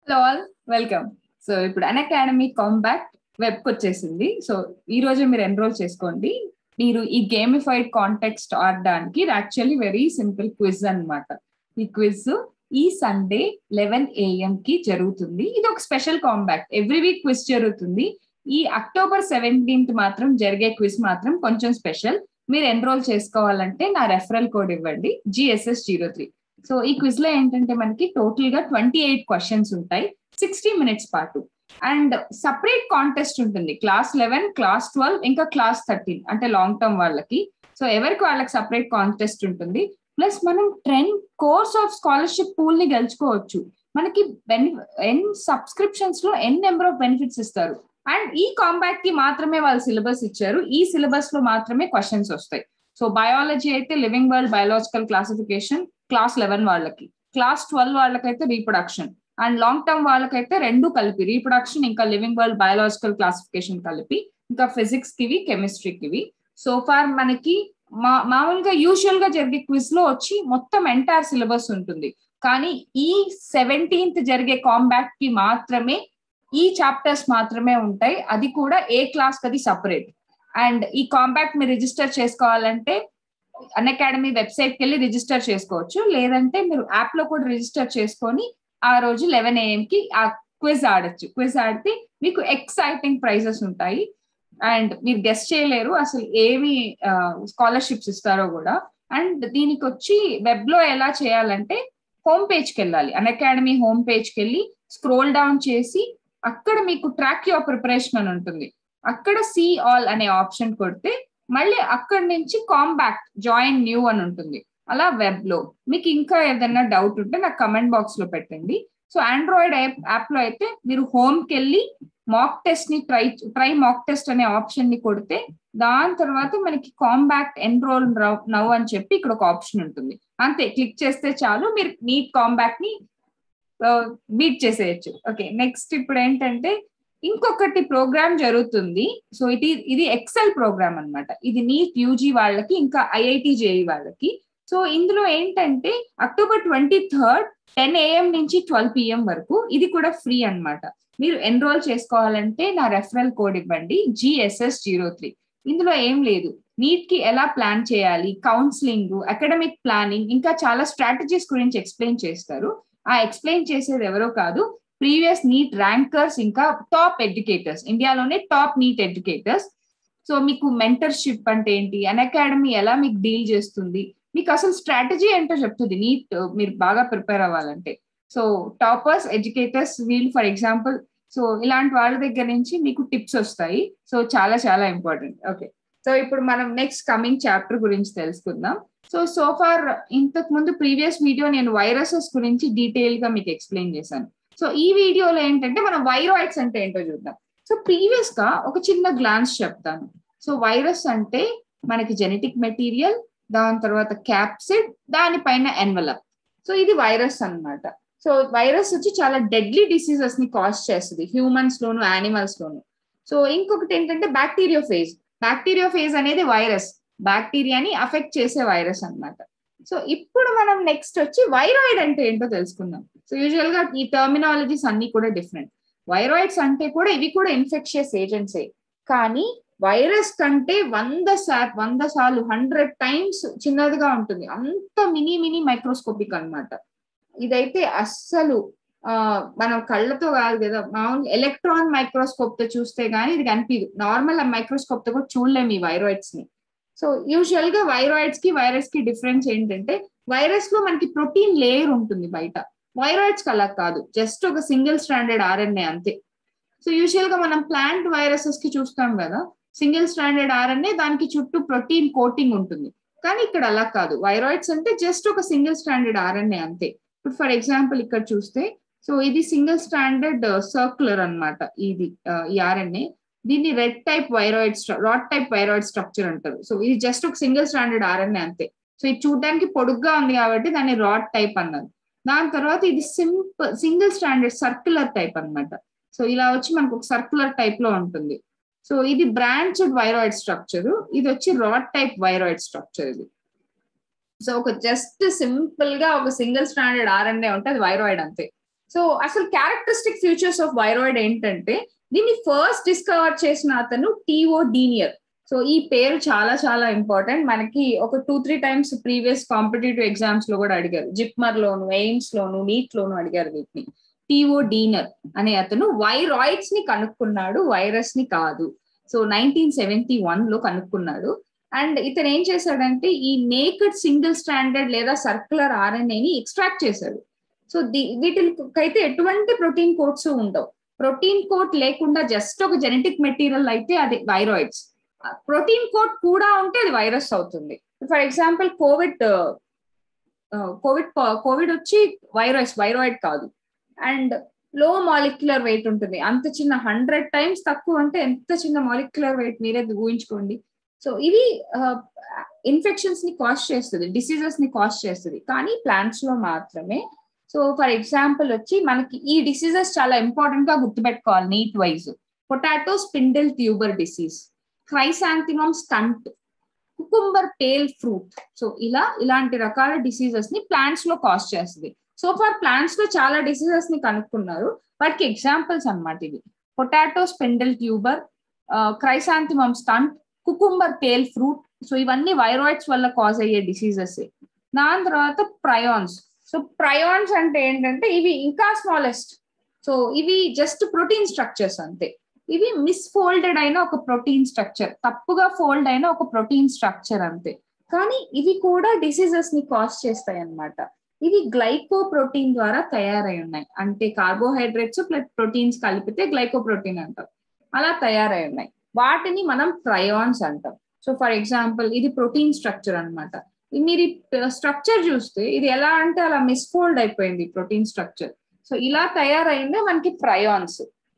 hello all welcome so ఇప్పుడు Unacademy combat web వచ్చేసింది so ఈ రోజే మీరు ఎన్రోల్ చేసుకోండి మీరు ఈ గేమిఫైడ్ కాంటెక్స్ట్ ఆడడానికి యాక్చువల్లీ వెరీ సింపుల్ క్విజ్ అన్నమాట ఈ క్విజ్ ఈ సండే లెవెన్ ఏఎం కి జరుగుతుంది ఇది ఒక special combat every week quiz జరుగుతుంది ఈ అక్టోబర్ సెవెంటీన్త్ మాత్రం జరిగే క్విజ్ మాత్రం కొంచెం స్పెషల్ మీరు ఎన్రోల్ చేసుకోవాలంటే నా రెఫరల్ కోడ్ ఇవ్వండి జిఎస్ఎస్ జీరో త్రీ సో ఈ క్విజ్ లో ఏంటంటే మనకి టోటల్ గా ట్వంటీ ఎయిట్ క్వశ్చన్స్ ఉంటాయి సిక్స్టీ మినిట్స్ పాటు అండ్ సపరేట్ కాంటెస్ట్ ఉంటుంది క్లాస్ లెవెన్ క్లాస్ ట్వెల్వ్ ఇంకా క్లాస్ థర్టీన్ అంటే లాంగ్ టర్మ్ వాళ్ళకి సో ఎవరికి వాళ్ళకి సపరేట్ కాంటెస్ట్ ఉంటుంది ప్లస్ మనం trend course of scholarship pool ని గెలుచుకోవచ్చు మనకి ఎన్ సబ్స్క్రిప్షన్స్ లో ఎన్ నెంబర్ ఆఫ్ బెనిఫిట్స్ ఇస్తారు అండ్ ఈ కాంబాక్ట్ కి మాత్రమే వాళ్ళు సిలబస్ ఇచ్చారు ఈ సిలబస్ లో మాత్రమే క్వశ్చన్స్ వస్తాయి సో బయాలజీ అయితే living world biological classification class eleven వాళ్ళకి క్లాస్ ట్వెల్వ్ వాళ్ళకైతే రీప్రొడక్షన్ అండ్ లాంగ్ టర్మ్ వాళ్ళకైతే రెండు కలిపి రీప్రొడక్షన్ ఇంకా లివింగ్ వరల్డ్ బయాలజికల్ క్లాసిఫికేషన్ కలిపి ఇంకా ఫిజిక్స్ కివి కెమిస్ట్రీకి ఇవి సో ఫార్ మనకి మా మామూలుగా యూజువల్ గా జరిగే క్విజ్ లో వచ్చి మొత్తం ఎంటైర్ సిలబస్ ఉంటుంది కానీ ఈ సెవెంటీన్త్ జరిగే కాంబాక్ట్ కి మాత్రమే ఈ చాప్టర్స్ మాత్రమే ఉంటాయి అది కూడా ఏ క్లాస్ అది సపరేట్ అండ్ ఈ కాంబాక్ట్ మీరు రిజిస్టర్ చేసుకోవాలంటే అన్ అకాడమీ వెబ్సైట్కి వెళ్ళి రిజిస్టర్ చేసుకోవచ్చు లేదంటే మీరు యాప్ లో కూడా రిజిస్టర్ చేసుకొని ఆ రోజు లెవెన్ ఏఎం కి ఆ క్విజ్ ఆడొచ్చు క్విజ్ ఆడితే మీకు ఎక్సైటింగ్ ప్రైజెస్ ఉంటాయి అండ్ మీరు గెస్ట్ చేయలేరు అసలు ఏమి స్కాలర్షిప్స్ ఇస్తారో కూడా అండ్ దీనికి వచ్చి వెబ్ లో ఎలా చేయాలంటే హోమ్ పేజ్కి వెళ్ళాలి అన్ అకాడమీ హోమ్ పేజ్కి వెళ్ళి స్క్రోల్ డౌన్ చేసి అక్కడ మీకు ట్రాక్ యువర్ ప్రిపరేషన్ అని ఉంటుంది అక్కడ సి ఆల్ అనే ఆప్షన్ కొడితే మళ్ళీ అక్కడి నుంచి కాంబాక్ట్ జాయిన్ న్యూ అని ఉంటుంది అలా వెబ్ లో మీకు ఇంకా ఏదైనా డౌట్ ఉంటే నాకు కమెంట్ బాక్స్ లో పెట్టండి సో ఆండ్రాయిడ్ యాప్ లో అయితే మీరు హోమ్ కి వెళ్ళి మాక్ టెస్ట్ ని ట్రై ట్రై మాక్ టెస్ట్ అనే ఆప్షన్ ని కొడితే దాని తర్వాత మనకి కాంబాక్ట్ ఎన్రోల్ నవ్ అని చెప్పి ఇక్కడ ఒక ఆప్షన్ ఉంటుంది అంతే క్లిక్ చేస్తే చాలు మీరు నీట్ కాంబాక్ట్ ని బీట్ చేసేయచ్చు ఓకే నెక్స్ట్ ఇప్పుడు ఏంటంటే ఇంకొకటి ప్రోగ్రామ్ జరుగుతుంది సో ఇది ఇది ఎక్సెల్ ప్రోగ్రామ్ అనమాట ఇది నీట్ యూజీ వాళ్ళకి ఇంకా ఐఐటి జేఈ వాళ్ళకి సో ఇందులో ఏంటంటే October twenty third ten AM నుంచి ట్వెల్వ్ పిఎం వరకు ఇది కూడా ఫ్రీ అనమాట మీరు ఎన్రోల్ చేసుకోవాలంటే నా రెఫరల్ కోడ్ ఇవ్వండి జిఎస్ఎస్ జీరో త్రీ ఇందులో ఏం లేదు నీట్ కి ఎలా ప్లాన్ చేయాలి కౌన్సిలింగ్ అకాడమిక్ ప్లానింగ్ ఇంకా చాలా స్ట్రాటజీస్ గురించి ఎక్స్ప్లెయిన్ చేస్తారు ఆ ఎక్స్ప్లెయిన్ చేసేది ఎవరో కాదు ప్రీవియస్ నీట్ ర్యాంకర్స్ ఇంకా టాప్ ఎడ్యుకేటర్స్ ఇండియాలోనే టాప్ నీట్ ఎడ్యుకేటర్స్ సో మీకు మెంటర్షిప్ అంటే ఏంటి అన్ అకాడమీ ఎలా మీకు డీల్ చేస్తుంది మీకు అసలు స్ట్రాటజీ ఏంటో చెప్తుంది నీట్ మీరు బాగా ప్రిపేర్ అవ్వాలంటే so toppers educators will for example so ఇలాంటి వాళ్ళ దగ్గర నుంచి మీకు టిప్స్ వస్తాయి సో చాలా చాలా ఇంపార్టెంట్ ఓకే సో ఇప్పుడు మనం నెక్స్ట్ కమింగ్ చాప్టర్ గురించి తెలుసుకుందాం సో సో ఫార్ ఇంతకు ముందు ప్రీవియస్ వీడియో నేను వైరసెస్ గురించి డీటెయిల్ గా మీకు ఎక్స్ప్లెయిన్ చేశాను సో ఈ వీడియోలో ఏంటంటే మనం వైరాయిడ్స్ అంటే ఏంటో చూద్దాం సో ప్రీవియస్ గా ఒక చిన్న గ్లాన్స్ చెప్తాను సో వైరస్ అంటే మనకి జెనెటిక్ మెటీరియల్ దాని తర్వాత క్యాప్సిడ్ దానిపైన ఎన్వలప్ సో ఇది వైరస్ అనమాట సో వైరస్ వచ్చి చాలా డెడ్లీ డిసీజెస్ ని కాజ్ చేస్తుంది హ్యూమన్స్ లోను యానిమల్స్ లోను సో ఇంకొకటి ఏంటంటే బ్యాక్టీరియో ఫేజ్ బ్యాక్టీరియో ఫేజ్ అనేది వైరస్ బ్యాక్టీరియాని అఫెక్ట్ చేసే వైరస్ అనమాట సో ఇప్పుడు మనం నెక్స్ట్ వచ్చి వైరాయిడ్ అంటే ఏంటో తెలుసుకుందాం సో యూజువల్ గా ఈ టర్మినాలజీస్ అన్ని కూడా డిఫరెంట్ వైరాయిడ్స్ అంటే కూడా ఇవి కూడా ఇన్ఫెక్షియస్ ఏజెంట్సే కానీ వైరస్ కంటే వంద సా వంద సార్లు హండ్రెడ్ టైమ్స్ చిన్నదిగా ఉంటుంది అంత మినీ మినీ మైక్రోస్కోపిక్ అనమాట ఇదైతే అస్సలు ఆ మనం కళ్ళతో కాదు కదా మామూలు ఎలక్ట్రాన్ మైక్రోస్కోప్ తో చూస్తే గానీ ఇది కనిపించదు నార్మల్ మైక్రోస్కోప్ తో కూడా చూడలేము ఈ వైరాయిడ్స్ ని సో యూజువల్ గా వైరాయిడ్స్ కి వైరస్ కి డిఫరెన్స్ ఏంటంటే వైరస్ లో మనకి ప్రోటీన్ లేయర్ ఉంటుంది బయట వైరాయిడ్స్ అలా కాదు జస్ట్ ఒక సింగిల్ స్టాండర్డ్ ఆర్ఎన్ఏ అంతే సో యూజువల్ గా మనం ప్లాంట్ వైరసెస్ కి చూస్తాం కదా సింగిల్ స్టాండర్డ్ ఆర్ఎన్ఏ దానికి చుట్టూ ప్రోటీన్ కోటింగ్ ఉంటుంది కానీ ఇక్కడ అలా కాదు వైరాయిడ్స్ అంటే జస్ట్ ఒక సింగిల్ స్టాండర్డ్ ఆర్ఎన్ఏ అంతే ఇప్పుడు ఫర్ ఎగ్జాంపుల్ ఇక్కడ చూస్తే సో ఇది సింగిల్ స్టాండర్డ్ సర్క్యులర్ అనమాట ఇది ఈ ఆర్ఎన్ఏ దీన్ని red type viroid rod type viroid structure అంటారు సో ఇది జస్ట్ ఒక సింగిల్ స్టాండర్డ్ ఆర్ఎన్ఏ అంతే సో ఇది చూడడానికి పొడుగ్గా ఉంది కాబట్టి దాన్ని రాడ్ టైప్ అన్నారు దాని తర్వాత ఇది simple single standard circular type అనమాట సో ఇలా వచ్చి మనకు ఒక సర్క్యులర్ టైప్ లో ఉంటుంది సో ఇది బ్రాంచ్డ్ వైరాయిడ్ స్ట్రక్చర్ ఇది వచ్చి రాడ్ టైప్ వైరాయిడ్ స్ట్రక్చర్ ఇది సో ఒక జస్ట్ సింపుల్ గా ఒక సింగిల్ స్టాండర్డ్ ఆర్ఎన్ఏ ఉంటే అది వైరాయిడ్ అంతే సో అసలు క్యారెక్టరిస్టిక్ ఫ్యూచర్స్ ఆఫ్ వైరాయిడ్ ఏంటంటే దీన్ని ఫస్ట్ డిస్కవర్ చేసిన అతను టీఓ డీనియర్ సో ఈ పేరు చాలా చాలా ఇంపార్టెంట్ మనకి ఒక two three times previous competitive exams లో కూడా అడిగారు జిప్మర్ లోను ఎయిమ్స్ లోను నీట్ లోను అడిగారు వీటిని టీఓ డీనర్ అనే అతను వైరాయిడ్స్ ని కనుక్కున్నాడు వైరస్ ని కాదు సో నైన్టీన్ సెవెంటీ వన్ లో కనుక్కున్నాడు అండ్ ఇతను ఏం చేశాడంటే ఈ నేకెడ్ సింగిల్ స్టాండర్డ్ లేదా సర్క్యులర్ ఆర్ఎన్ఏని ఎక్స్ట్రాక్ట్ చేశాడు సో వీటికైతే ఎటువంటి ప్రోటీన్ కోడ్స్ ఉండవు ప్రోటీన్ కోడ్ లేకుండా జస్ట్ ఒక జెనెటిక్ మెటీరియల్ అయితే అది వైరాయిడ్స్ ప్రోటీన్ కోడ్ కూడా ఉంటే అది వైరస్ అవుతుంది for example Covid Covid Covid వచ్చి వైరస్ వైరాయిడ్ కాదు అండ్ లో మాలిక్యులర్ వెయిట్ ఉంటుంది అంత చిన్న హండ్రెడ్ టైమ్స్ తక్కువ అంటే ఎంత చిన్న మాలిక్యులర్ వెయిట్ మీరే ఊహించుకోండి సో ఇవి ఇన్ఫెక్షన్స్ ని కాస్ట్ చేస్తుంది డిసీజెస్ ని కాస్ట్ చేస్తుంది కానీ ప్లాంట్స్ లో మాత్రమే సో ఫర్ ఎగ్జాంపుల్ వచ్చి మనకి ఈ డిసీజెస్ చాలా ఇంపార్టెంట్ గా గుర్తుపెట్టుకోవాలి NEET wise potato spindle tuber disease chrysanthemum stunt cucumber pale fruit so ఇలా ఇలాంటి రకాల డిసీజెస్ ని ప్లాంట్స్ లో కాస్ట్ చేస్తుంది సో ఫర్ ప్లాంట్స్ లో చాలా డిసీజెస్ ని కనుక్కున్నారు వాటికి ఎగ్జాంపుల్స్ అనమాట ఇవి potato spindle tuber chrysanthemum stunt cucumber pale fruit so ఇవన్నీ వైరాయిడ్స్ వల్ల కాజ్ అయ్యే డిసీజెస్ దాని తర్వాత ప్రయాన్స్ సో ప్రయాన్స్ అంటే ఏంటంటే ఇవి ఇంకా స్మాలెస్ట్ సో ఇవి జస్ట్ ప్రోటీన్ స్ట్రక్చర్స్ అంతే ఇవి మిస్ఫోల్డెడ్ అయిన ఒక ప్రోటీన్ స్ట్రక్చర్ తప్పుగా ఫోల్డ్ అయిన ఒక ప్రోటీన్ స్ట్రక్చర్ అంతే కానీ ఇవి కూడా డిసీజెస్ ని కాజ్ చేస్తాయి అన్నమాట ఇవి గ్లైకో ప్రోటీన్ ద్వారా తయారై ఉన్నాయి అంటే కార్బోహైడ్రేట్స్ ప్లస్ ప్రోటీన్స్ కలిపితే గ్లైకో ప్రోటీన్ అంటాం అలా తయారై ఉన్నాయి వాటిని మనం ప్రయాన్స్ అంటాం సో ఫర్ ఎగ్జాంపుల్ ఇది ప్రోటీన్ స్ట్రక్చర్ అనమాట మీరు స్ట్రక్చర్ చూస్తే ఇది ఎలా అంటే అలా మిస్ఫోల్డ్ అయిపోయింది ప్రోటీన్ స్ట్రక్చర్ సో ఇలా తయారైందే మనకి ప్రయాన్స్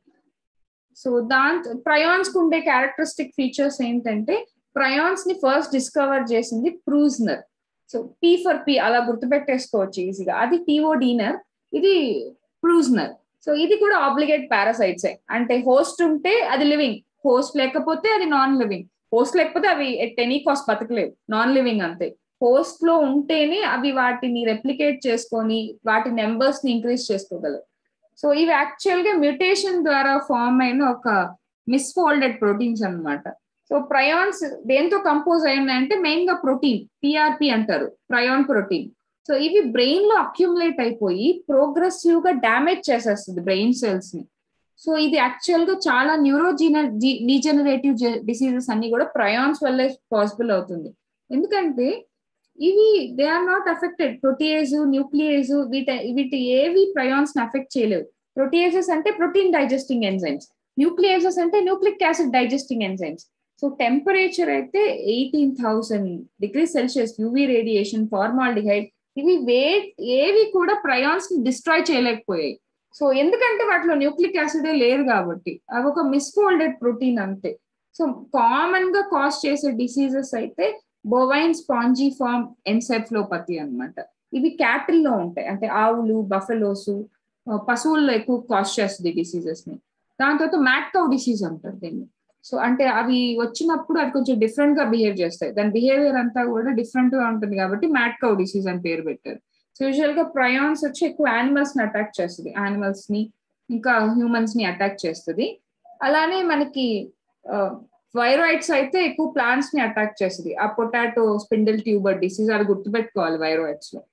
సో దాంతో ప్రయాన్స్ కు ఉండే క్యారెక్టరిస్టిక్ ఫీచర్స్ ఏంటంటే ప్రయాన్స్ ని ఫస్ట్ డిస్కవర్ చేసింది Prusiner so P for P అలా గుర్తుపెట్టేసుకోవచ్చు ఈజీగా అది టీఓ డీనర్ ఇది ప్రూజ్నర్ సో ఇది కూడా ఆబ్లిగేట్ పారాసైట్స్ అంటే హోస్ట్ ఉంటే అది లివింగ్ హోస్ట్ లేకపోతే అది నాన్ లివింగ్ హోస్ట్ లేకపోతే అవి ఎట్ ఎనీ కాస్ట్ బతకలేవు నాన్ లివింగ్ అంతే హోస్ట్ లో ఉంటేనే అవి వాటిని రెప్లికేట్ చేసుకొని వాటి నెంబర్స్ ని ఇంక్రీజ్ చేసుకోగలవు సో ఇవి యాక్చువల్ గా మ్యూటేషన్ ద్వారా ఫామ్ అయిన ఒక మిస్ఫోల్డెడ్ ప్రోటీన్స్ అనమాట సో ప్రయాన్స్ దేంతో కంపోజ్ అయి ఉన్నాయంటే మెయిన్ గా ప్రోటీన్ పిఆర్పి అంటారు ప్రయాన్ ప్రోటీన్ సో ఇవి బ్రెయిన్ లో అక్యుములేట్ అయిపోయి ప్రోగ్రెసివ్ గా డ్యామేజ్ చేసేస్తుంది బ్రెయిన్ సెల్స్ ని సో ఇది యాక్చువల్ గా చాలా న్యూరోజీన డీజనరేటివ్ డిసీజెస్ అన్ని కూడా ప్రయాన్స్ వల్లే పాసిబుల్ అవుతుంది ఎందుకంటే ఇవి they are not affected protease nuclease వీటి వీటి ఏవి ప్రయాన్స్ ని అఫెక్ట్ చేయలేవు ప్రోటీయేజెస్ అంటే ప్రోటీన్ డైజెస్టింగ్ ఎంజైమ్స్ న్యూక్లియేజెస్ అంటే nucleic acid digesting enzymes so temperature అయితే eighteen thousand degree Celsius UV radiation formaldehyde ఇవి వే ఏవి కూడా ప్రయాన్స్ ని డిస్ట్రాయ్ చేయలేకపోయాయి సో ఎందుకంటే వాటిలో న్యూక్లిక్ యాసిడే లేదు కాబట్టి అవి ఒక మిస్ఫోల్డెడ్ ప్రోటీన్ అంతే సో కామన్ గా కాజ్ చేసే డిసీజెస్ అయితే బోవైన్ స్పాంజీ ఫార్మ్ ఎన్సెఫ్లోపతి అనమాట ఇవి క్యాటిల్ లో ఉంటాయి అంటే ఆవులు బఫెలోస్ పశువుల్లో ఎక్కువ కాజ్ చేస్తుంది డిసీజెస్ ని దాని తర్వాత మ్యాట్కౌ డిసీజ్ అంటారు దీన్ని సో అంటే అవి వచ్చినప్పుడు అది కొంచెం డిఫరెంట్ గా బిహేవ్ చేస్తాయి దాని బిహేవియర్ అంతా కూడా డిఫరెంట్ గా ఉంటుంది కాబట్టి మ్యాట్కౌ డిసీజ్ అని పేరు పెట్టారు సో యూజువల్ గా ప్రయాన్స్ వచ్చి ఎక్కువ యానిమల్స్ ని అటాక్ చేస్తుంది యానిమల్స్ ని ఇంకా హ్యూమన్స్ ని అటాక్ చేస్తుంది అలానే మనకి వైరాయిడ్స్ అయితే ఎక్కువ ప్లాంట్స్ ని అటాక్ చేస్తుంది ఆ పొటాటో స్పిండిల్ ట్యూబర్ డిసీజ్ అది గుర్తుపెట్టుకోవాలి వైరాయిడ్స్ లో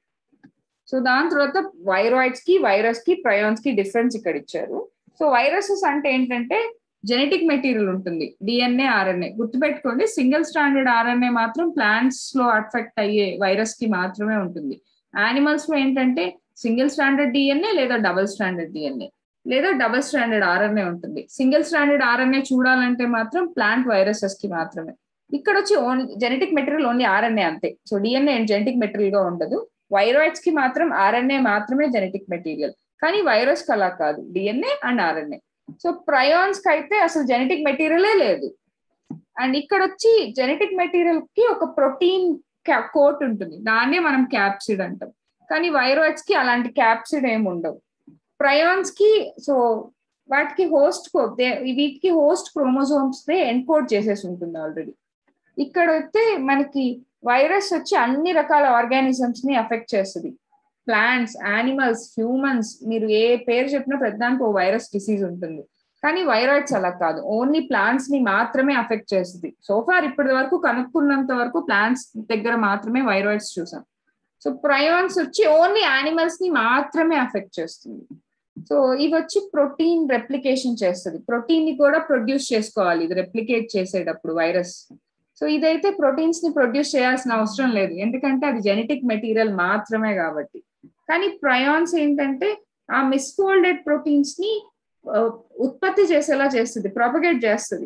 సో దాని తర్వాత వైరాయిడ్స్ కి వైరస్ కి ప్రయాన్స్ కి డిఫరెన్స్ ఇక్కడ ఇచ్చారు సో వైరసెస్ అంటే ఏంటంటే జెనెటిక్ మెటీరియల్ ఉంటుంది డిఎన్ఏ ఆర్ఎన్ఏ గుర్తుపెట్టుకోండి సింగిల్ స్టాండర్డ్ ఆర్ఎన్ఏ మాత్రం ప్లాంట్స్ లో అఫెక్ట్ అయ్యే వైరస్ కి మాత్రమే ఉంటుంది యానిమల్స్ లో ఏంటంటే సింగిల్ స్టాండర్డ్ డిఎన్ఏ లేదా డబుల్ స్టాండర్డ్ డిఎన్ఏ లేదా డబుల్ స్టాండర్డ్ ఆర్ఎన్ఏ ఉంటుంది సింగిల్ స్టాండర్డ్ ఆర్ఎన్ఏ చూడాలంటే మాత్రం ప్లాంట్ వైరసెస్ కి మాత్రమే ఇక్కడ వచ్చి only genetic material only RNA అంతే సో డిఎన్ఏ జెనెటిక్ మెటీరియల్ గా ఉండదు వైరాయిడ్స్ కి మాత్రం ఆర్ఎన్ఏ మాత్రమే జెనెటిక్ మెటీరియల్ కానీ వైరస్ కి అలా కాదు DNA and RNA so prions కి అయితే అసలు జెనెటిక్ మెటీరియలే లేదు అండ్ ఇక్కడ వచ్చి జెనెటిక్ మెటీరియల్ కి ఒక ప్రోటీన్ కోట్ ఉంటుంది దాన్నే మనం క్యాప్సిడ్ అంటాం కానీ వైరాయిడ్స్ కి అలాంటి క్యాప్సిడ్ ఏమి ఉండవు ప్రయాన్స్ కి సో వాటికి హోస్ట్ వీటికి హోస్ట్ క్రోమోజోమ్స్ ఎన్కోడ్ చేసేసి ఉంటుంది ఆల్రెడీ ఇక్కడ అయితే మనకి వైరస్ వచ్చి అన్ని రకాల ఆర్గానిజమ్స్ ని అఫెక్ట్ చేస్తుంది ప్లాంట్స్ యానిమల్స్ హ్యూమన్స్ మీరు ఏ పేరు చెప్పినా ప్రతిదానికి ఓ వైరస్ డిసీజ్ ఉంటుంది కానీ వైరాయిడ్స్ అలా కాదు ఓన్లీ ప్లాంట్స్ ని మాత్రమే అఫెక్ట్ చేస్తుంది సోఫార్ ఇప్పటి వరకు కనుక్కున్నంత వరకు ప్లాంట్స్ దగ్గర మాత్రమే వైరాయిడ్స్ చూసాం సో ప్రయాన్స్ వచ్చి ఓన్లీ యానిమల్స్ ని మాత్రమే అఫెక్ట్ చేస్తుంది సో ఇవి వచ్చి ప్రోటీన్ రెప్లికేషన్ చేస్తుంది ప్రోటీన్ ని కూడా ప్రొడ్యూస్ చేసుకోవాలి ఇది రెప్లికేట్ చేసేటప్పుడు వైరస్ సో ఇదైతే ప్రోటీన్స్ ని ప్రొడ్యూస్ చేయాల్సిన అవసరం లేదు ఎందుకంటే అది జెనెటిక్ మెటీరియల్ మాత్రమే కాబట్టి కానీ ప్రయాన్స్ ఏంటంటే ఆ మిస్ఫోల్డెడ్ ప్రోటీన్స్ ని ఉత్పత్తి చేసేలా చేస్తుంది ప్రాపగేట్ చేస్తుంది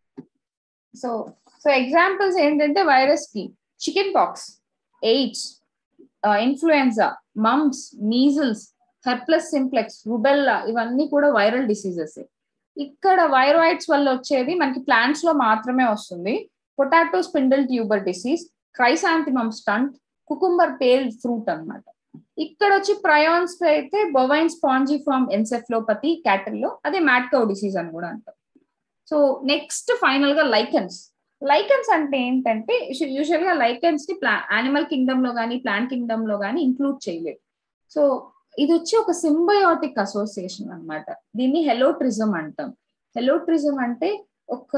సో సో ఎగ్జాంపుల్స్ ఏంటంటే వైరస్ కి chicken pox AIDS influenza mumps measles herpes simplex rubella ఇవన్నీ కూడా వైరల్ డిసీజెస్ ఇక్కడ వైరాయిడ్స్ వల్ల వచ్చేది మనకి ప్లాంట్స్ లో మాత్రమే వస్తుంది potato spindle tuber disease chrysanthemum stunt cucumber pale fruit అనమాట ఇక్కడ వచ్చి ప్రయాన్స్ అయితే బొవైన్ స్పాంజిఫామ్ ఎన్సెఫ్లోపతి క్యాటల్లో అదే మ్యాట్కౌ డిసీజ్ అని కూడా అంటాం సో నెక్స్ట్ ఫైనల్ గా లైకన్స్ లైకన్స్ అంటే ఏంటంటే యూజువల్ గా లైకన్స్ ని ప్లా యానిమల్ కింగ్డమ్ లో కానీ ప్లాంట్ కింగ్డమ్ లో కానీ ఇంక్లూడ్ చేయలేదు సో ఇది వచ్చి ఒక సింబయోటిక్ అసోసియేషన్ అనమాట దీన్ని హెలోట్రిజం అంటాం హెలోట్రిజం అంటే ఒక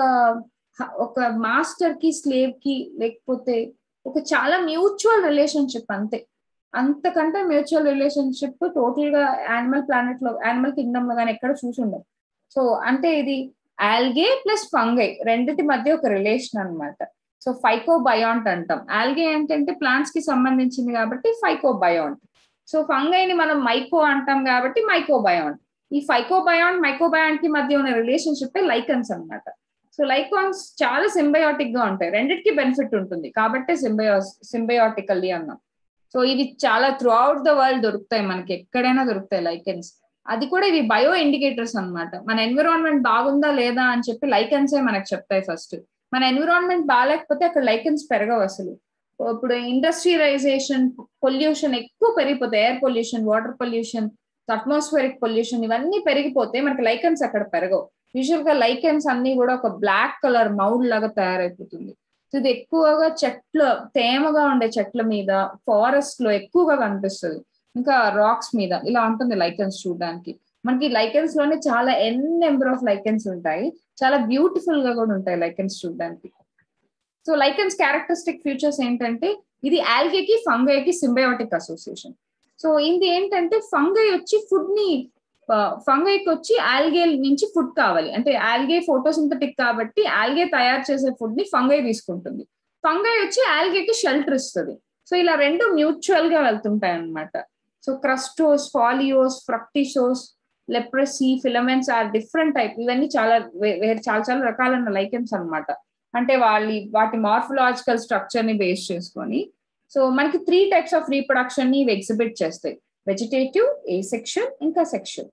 ఒక మాస్టర్ కి స్లేవ్ కి లేకపోతే ఒక చాలా మ్యూచువల్ రిలేషన్షిప్ అంతే అంతకంటే మ్యూచువల్ రిలేషన్షిప్ టోటల్ గా యానిమల్ ప్లానెట్ లో యానిమల్ కింగ్డమ్ లో కానీ ఎక్కడ చూసి ఉండదు సో అంటే ఇది ఆల్గే ప్లస్ ఫంగై రెండిటి మధ్య ఒక రిలేషన్ అనమాట సో ఫైకోబయాంట్ అంటాం ఆల్గే ఏంటంటే ప్లాంట్స్ కి సంబంధించింది కాబట్టి ఫైకోబయాంట్ సో ఫంగైని మనం మైకో అంటాం కాబట్టి మైకోబయాంట్ ఈ ఫైకోబయాంట్ మైకోబయాంట్ కి మధ్య ఉన్న రిలేషన్షిప్ లైకన్స్ అనమాట సో లైకాన్స్ చాలా సింబయోటిక్ గా ఉంటాయి రెండిటికి బెనిఫిట్ ఉంటుంది కాబట్టి సింబయో సింబయోటికల్లీ అన్నాం సో ఇవి చాలా త్రూ అవుట్ ద వరల్డ్ దొరుకుతాయి మనకి ఎక్కడైనా దొరుకుతాయి లైకెన్స్ అది కూడా ఇవి బయో ఇండికేటర్స్ అనమాట మన ఎన్విరాన్మెంట్ బాగుందా లేదా అని చెప్పి లైకెన్సే మనకు చెప్తాయి ఫస్ట్ మన ఎన్విరాన్మెంట్ బాగాలేకపోతే అక్కడ లైకెన్స్ పెరగవు అసలు ఇప్పుడు ఇండస్ట్రియలైజేషన్ పొల్యూషన్ ఎక్కువ పెరిగిపోతాయి air pollution water pollution atmospheric pollution ఇవన్నీ పెరిగిపోతే మనకి లైకెన్స్ అక్కడ పెరగవు యూజువల్ గా లైకెన్స్ అన్ని కూడా ఒక బ్లాక్ కలర్ మౌడ్ లాగా తయారైపోతుంది సో ఇది ఎక్కువగా చెట్ల తేమగా ఉండే చెట్ల మీద ఫారెస్ట్ లో ఎక్కువగా కనిపిస్తుంది ఇంకా రాక్స్ మీద ఇలా ఉంటుంది లైకెన్స్ చూడడానికి మనకి లైకెన్స్ లోనే చాలా ఎన్ నెంబర్ ఆఫ్ లైకెన్స్ ఉంటాయి చాలా బ్యూటిఫుల్ గా కూడా ఉంటాయి లైకెన్స్ చూడడానికి సో లైకెన్స్ క్యారెక్టరిస్టిక్ ఫీచర్స్ ఏంటంటే ఇది ఆల్గేకి ఫంగైకి సింబయోటిక్ అసోసియేషన్ సో ఇది ఏంటంటే ఫంగై వచ్చి ఫుడ్ ని ఫంగైకి వచ్చి ఆల్గే నుంచి ఫుడ్ కావాలి అంటే ఆల్గే ఫోటోసింథటిక్ కాబట్టి ఆల్గే తయారు చేసే ఫుడ్ ని ఫంగై తీసుకుంటుంది ఫంగై వచ్చి ఆల్గేకి షెల్టర్ ఇస్తుంది సో ఇలా రెండు మ్యూచువల్ గా వెళ్తుంటాయి అనమాట so crustose foliose fruticose leprosy filaments are different type ఇవన్నీ చాలా వేరే చాలా చాలా రకాలైన లైకెన్స్ అనమాట అంటే వాళ్ళ వాటి మార్ఫలాజికల్ స్ట్రక్చర్ ని బేస్ చేసుకొని సో మనకి త్రీ టైప్స్ ఆఫ్ రీప్రొడక్షన్ ని ఇవి ఎగ్జిబిట్ చేస్తాయి వెజిటేటివ్ ఏ సెక్షన్ ఇంకా సెక్షన్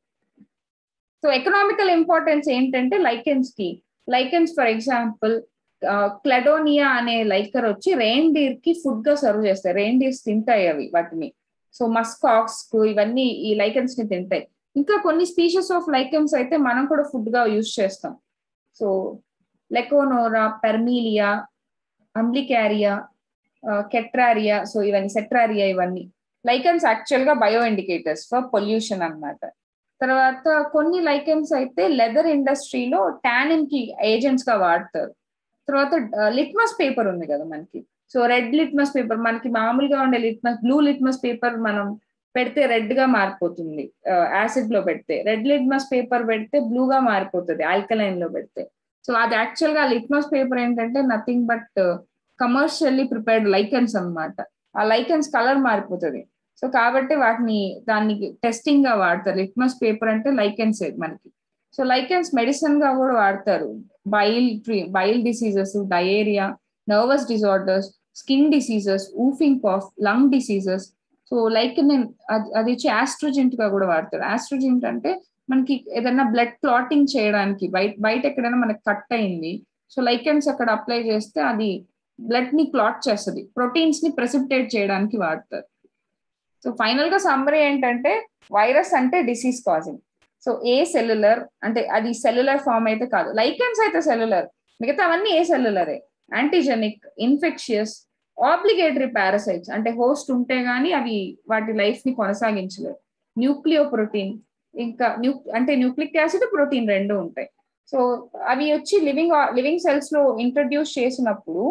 సో ఎకనామికల్ ఇంపార్టెన్స్ ఏంటంటే లైకెన్స్ కి లైకెన్స్ ఫర్ ఎగ్జాంపుల్ క్లెడోనియా అనే లైకర్ వచ్చి రెయిన్ డీర్ కి ఫుడ్ గా సర్వ్ చేస్తాయి రెయిన్ డీర్స్ తింటాయి అవి వాటిని సో మస్కాక్స్ కు ఇవన్నీ ఈ లైకెన్స్ ని తింటాయి ఇంకా కొన్ని స్పీషీస్ ఆఫ్ లైకెన్స్ అయితే మనం కూడా ఫుడ్ గా యూజ్ చేస్తాం సో లెకోనోరా పెర్మీలియా అంబ్లికారియా కెట్రారియా సో ఇవన్నీ సెట్రారియా ఇవన్నీ లైకెన్స్ యాక్చువల్ గా బయో ఇండికేటర్స్ ఫర్ పొల్యూషన్ అనమాట తర్వాత కొన్ని లైకెన్స్ అయితే లెదర్ ఇండస్ట్రీలో టానిన్ కి ఏజెంట్స్ గా వాడతారు తర్వాత లిట్మస్ పేపర్ ఉంది కదా మనకి సో రెడ్ లిట్మస్ పేపర్ మనకి మామూలుగా ఉండే లిట్మస్ బ్లూ లిట్మస్ పేపర్ మనం పెడితే రెడ్ గా మారిపోతుంది యాసిడ్ లో పెడితే రెడ్ లిట్మస్ పేపర్ పెడితే బ్లూ గా మారిపోతుంది ఆల్కలైన్ లో పెడితే సో అది యాక్చువల్ గా లిట్మస్ పేపర్ ఏంటంటే nothing but commercially prepared lichens అనమాట ఆ లైకెన్స్ కలర్ మారిపోతుంది సో కాబట్టి వాటిని దాన్ని టెస్టింగ్ గా వాడతారు లిట్మస్ పేపర్ అంటే లైకెన్స్ మనకి సో లైకెన్స్ మెడిసిన్ గా కూడా వాడతారు bile bile diseases diarrhoea nervous disorders skin diseases whooping cough lung diseases so like నేను అది వచ్చి ఆస్ట్రోజెంట్ గా కూడా వాడతారు ఆస్ట్రోజెంట్ అంటే మనకి ఏదైనా బ్లడ్ క్లాటింగ్ చేయడానికి బయట బయట ఎక్కడైనా మనకి కట్ అయింది సో లైకెన్స్ అక్కడ అప్లై చేస్తే అది బ్లడ్ ని క్లాట్ చేస్తుంది ప్రోటీన్స్ ని ప్రెసిపిటేట్ చేయడానికి వాడతారు సో ఫైనల్ గా సమ్మరీ ఏంటంటే వైరస్ అంటే disease causing so acellular అంటే అది సెల్యులర్ ఫామ్ అయితే కాదు లైకెన్స్ అయితే సెల్యులర్ మిగతా అవన్నీ ఏ సెల్యులరే యాంటీజెనిక్ ఇన్ఫెక్షియస్ ఆబ్లిగేటరీ పారాసైట్స్ అంటే హోస్ట్ ఉంటే గానీ అవి వాటి లైఫ్ ని కొనసాగించలేవు న్యూక్లియో ప్రోటీన్ ఇంకా న్యూ అంటే న్యూక్లిక్ యాసిడ్ ప్రోటీన్ రెండు ఉంటాయి సో అవి వచ్చి లివింగ్ లివింగ్ సెల్స్ లో ఇంట్రడ్యూస్ చేసినప్పుడు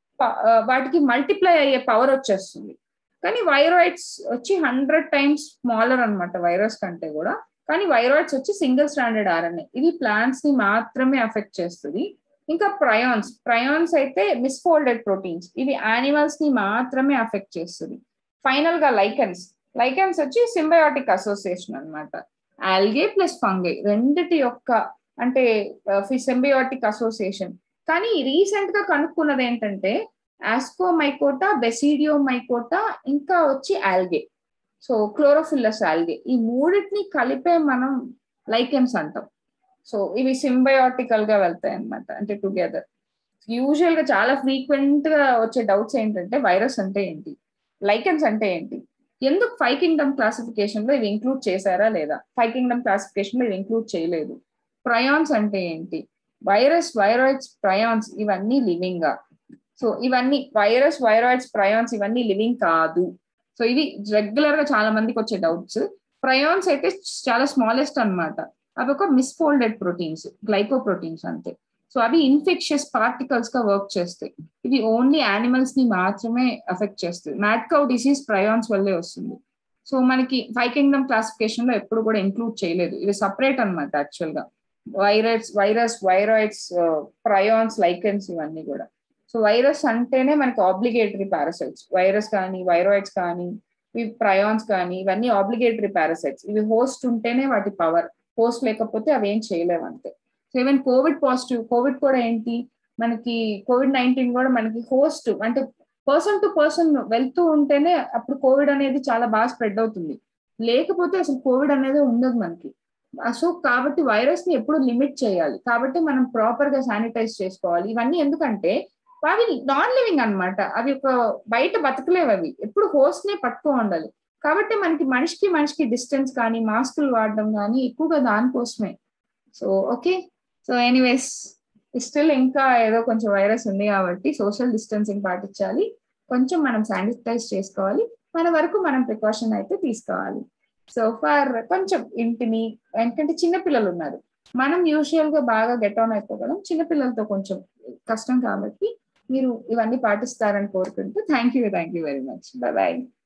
వాటికి మల్టిప్లై అయ్యే పవర్ వచ్చేస్తుంది కానీ వైరాయిడ్స్ వచ్చి హండ్రెడ్ టైమ్స్ స్మాలర్ అనమాట వైరస్ కంటే కూడా కానీ వైరాయిడ్స్ వచ్చి సింగిల్ స్టాండర్డ్ ఆర్ఎన్ఏ ఇది ప్లాంట్స్ ని మాత్రమే ఎఫెక్ట్ చేస్తుంది ఇంకా ప్రయాన్స్ ప్రయాన్స్ అయితే మిస్ఫోల్డెడ్ ప్రోటీన్స్ ఇవి యానిమల్స్ ని మాత్రమే అఫెక్ట్ చేస్తుంది ఫైనల్ గా లైకెన్స్ లైకెన్స్ వచ్చి సింబయోటిక్ అసోసియేషన్ అనమాట ఆల్గే ప్లస్ ఫంగై రెండిటి యొక్క అంటే సింబయోటిక్ అసోసియేషన్ కానీ రీసెంట్ గా కనుక్కున్నది ఏంటంటే ఆస్కోమైకోటా బెసిడియోమైకోటా ఇంకా వచ్చి ఆల్గే సో క్లోరోఫిల్లస్ ఆల్గే ఈ మూడింటిని కలిపే మనం లైకెన్స్ అంటాం సో ఇవి సింబయోటికల్ గా వెళ్తాయి అనమాట అంటే టుగెదర్ యూజువల్ గా చాలా ఫ్రీక్వెంట్ గా వచ్చే డౌట్స్ ఏంటంటే వైరస్ అంటే ఏంటి లైకెన్స్ అంటే ఏంటి ఎందుకు ఫైవ్ కింగ్డమ్ క్లాసిఫికేషన్ లో ఇవి ఇంక్లూడ్ చేశారా లేదా ఫైవ్ కింగ్డమ్ క్లాసిఫికేషన్ లో ఇవి ఇంక్లూడ్ చేయలేదు ప్రయాన్స్ అంటే ఏంటి వైరస్ వైరాయిడ్స్ ప్రయాన్స్ ఇవన్నీ లివింగ్ సో ఇవన్నీ వైరస్ వైరాయిడ్స్ ప్రయాన్స్ ఇవన్నీ లివింగ్ కాదు సో ఇది రెగ్యులర్ గా చాలా మందికి వచ్చే డౌట్స్ ప్రయాన్స్ అయితే చాలా స్మాలెస్ట్ అనమాట అవి ఒక మిస్ఫోల్డెడ్ ప్రోటీన్స్ గ్లైకో ప్రోటీన్స్ అంతే సో అవి ఇన్ఫెక్షియస్ పార్టికల్స్ గా వర్క్ చేస్తాయి ఇవి ఓన్లీ యానిమల్స్ ని మాత్రమే ఎఫెక్ట్ చేస్తాయి మ్యాట్కౌ డిసీజ్ ప్రయాన్స్ వల్లే వస్తుంది సో మనకి ఫైవ్ కింగ్డమ్ క్లాసిఫికేషన్ లో ఎప్పుడు కూడా ఇంక్లూడ్ చేయలేదు ఇవి సపరేట్ అనమాట యాక్చువల్ గా virus virus viroids prions lichens ఇవన్నీ కూడా సో వైరస్ అంటేనే మనకి ఆబ్లిగేటరీ పారాసైట్స్ వైరస్ కానీ వైరాయిడ్స్ కానీ ఇవి ప్రయాన్స్ కానీ ఇవన్నీ ఆబ్లిగేటరీ పారాసైట్స్ ఇవి హోస్ట్ ఉంటేనే వాటి పవర్ హోస్ట్ లేకపోతే అవి ఏం చేయలేవు అంతే so even Covid positive Covid కూడా ఏంటి మనకి కోవిడ్ నైన్టీన్ కూడా మనకి హోస్ట్ అంటే పర్సన్ టు పర్సన్ వెళ్తూ ఉంటేనే అప్పుడు కోవిడ్ అనేది చాలా బాగా స్ప్రెడ్ అవుతుంది లేకపోతే అసలు కోవిడ్ అనేది ఉండదు మనకి సో కాబట్టి వైరస్ ని ఎప్పుడు లిమిట్ చేయాలి కాబట్టి మనం ప్రాపర్ గా శానిటైజ్ చేసుకోవాలి ఇవన్నీ ఎందుకంటే అవి నాన్ లివింగ్ అనమాట అవి ఒక బయట బతకలేవు అవి ఎప్పుడు హోస్ట్ నే పట్టుకో ఉండాలి కాబట్టి మనకి మనిషికి మనిషికి డిస్టెన్స్ కానీ మాస్కులు వాడడం కానీ ఎక్కువగా దానికోసమే so okay so anyways still ఇంకా ఏదో కొంచెం వైరస్ ఉంది కాబట్టి సోషల్ డిస్టెన్సింగ్ పాటించాలి కొంచెం మనం శానిటైజ్ చేసుకోవాలి మన వరకు మనం ప్రికాషన్ అయితే తీసుకోవాలి సో ఫర్ కొంచెం ఇంటిని ఎందుకంటే చిన్నపిల్లలు ఉన్నారు మనం యూజువల్ గా బాగా గెట్ ఆన్ అయిపోగలం చిన్నపిల్లలతో కొంచెం కష్టం కాబట్టి మీరు ఇవన్నీ పాటిస్తారని కోరుకుంటూ thank you thank you very much bye